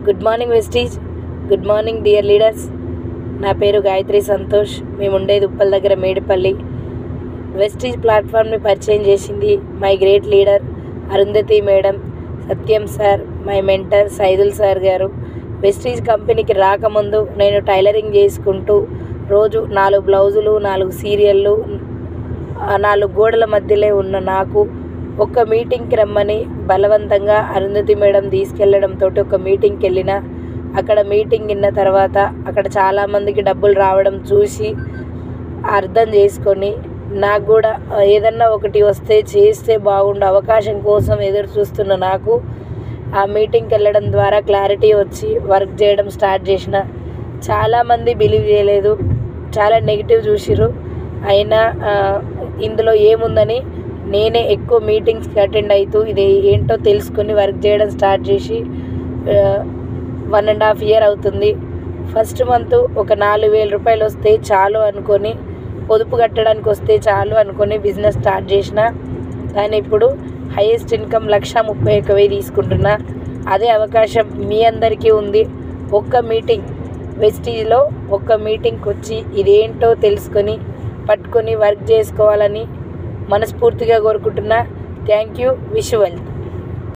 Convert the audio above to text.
good morning Vestige good morning dear leaders నా పేరు గాయత్రి సంతోష్ మేము ఉండేది ఉప్పల్ దగ్గర మేడిపల్లి వెస్టీజ్ ప్లాట్ఫామ్ని పరిచయం చేసింది my great leader Arundhati madam Satyam sir my mentor Saidul sir garu వెస్టీజ్ కంపెనీకి రాకముందు నేను టైలరింగ్ చేసుకుంటూ రోజు నాలుగు బ్లౌజులు నాలుగు సీరియళ్ళు ఆ నాలుగు గోడల మధ్యలో ఉన్న నాకు ఒక మీటింగ్కి రమ్మని బలవంతంగా అరుంధతి మేడం తీసుకెళ్ళడంతో ఒక మీటింగ్కి వెళ్ళిన అక్కడ మీటింగ్ విన్న తర్వాత అక్కడ చాలామందికి డబ్బులు రావడం చూసి అర్థం చేసుకొని నాకు కూడా ఏదన్నా ఒకటి వస్తే చేస్తే బాగుండు అవకాశం కోసం ఎదురు చూస్తున్న నాకు ఆ మీటింగ్కి వెళ్ళడం ద్వారా క్లారిటీ వచ్చి వర్క్ చేయడం స్టార్ట్ చేసిన చాలామంది బిలీవ్ చేయలేదు చాలా నెగిటివ్ చూసిరు అయినా ఆ, ఇందులో ఏముందని నేనే ఎక్కువ మీటింగ్స్కి అటెండ్ అవుతూ ఇది ఏంటో తెలుసుకొని వర్క్ చేయడం స్టార్ట్ చేసి వన్ అండ్ హాఫ్ ఇయర్ అవుతుంది ఫస్ట్ మంత్ ఒక నాలుగు వేల రూపాయలు వస్తే చాలు అనుకొని పొదుపు కట్టడానికి వస్తే చాలు అనుకొని బిజినెస్ స్టార్ట్ చేసిన కానీ ఇప్పుడు హైయెస్ట్ ఇన్కమ్ లక్ష ముప్పై ఒక్క వెయ్యి తీసుకుంటున్నా అదే అవకాశం మీ అందరికీ ఉంది ఒక్క మీటింగ్ వెస్టీజ్లో ఒక్క మీటింగ్కి వచ్చి ఇదేంటో తెలుసుకొని పట్టుకొని వర్క్ చేసుకోవాలని మనస్ఫూర్తిగా కోరుకుంటున్నా థ్యాంక్ యూ విష్ వెల్త్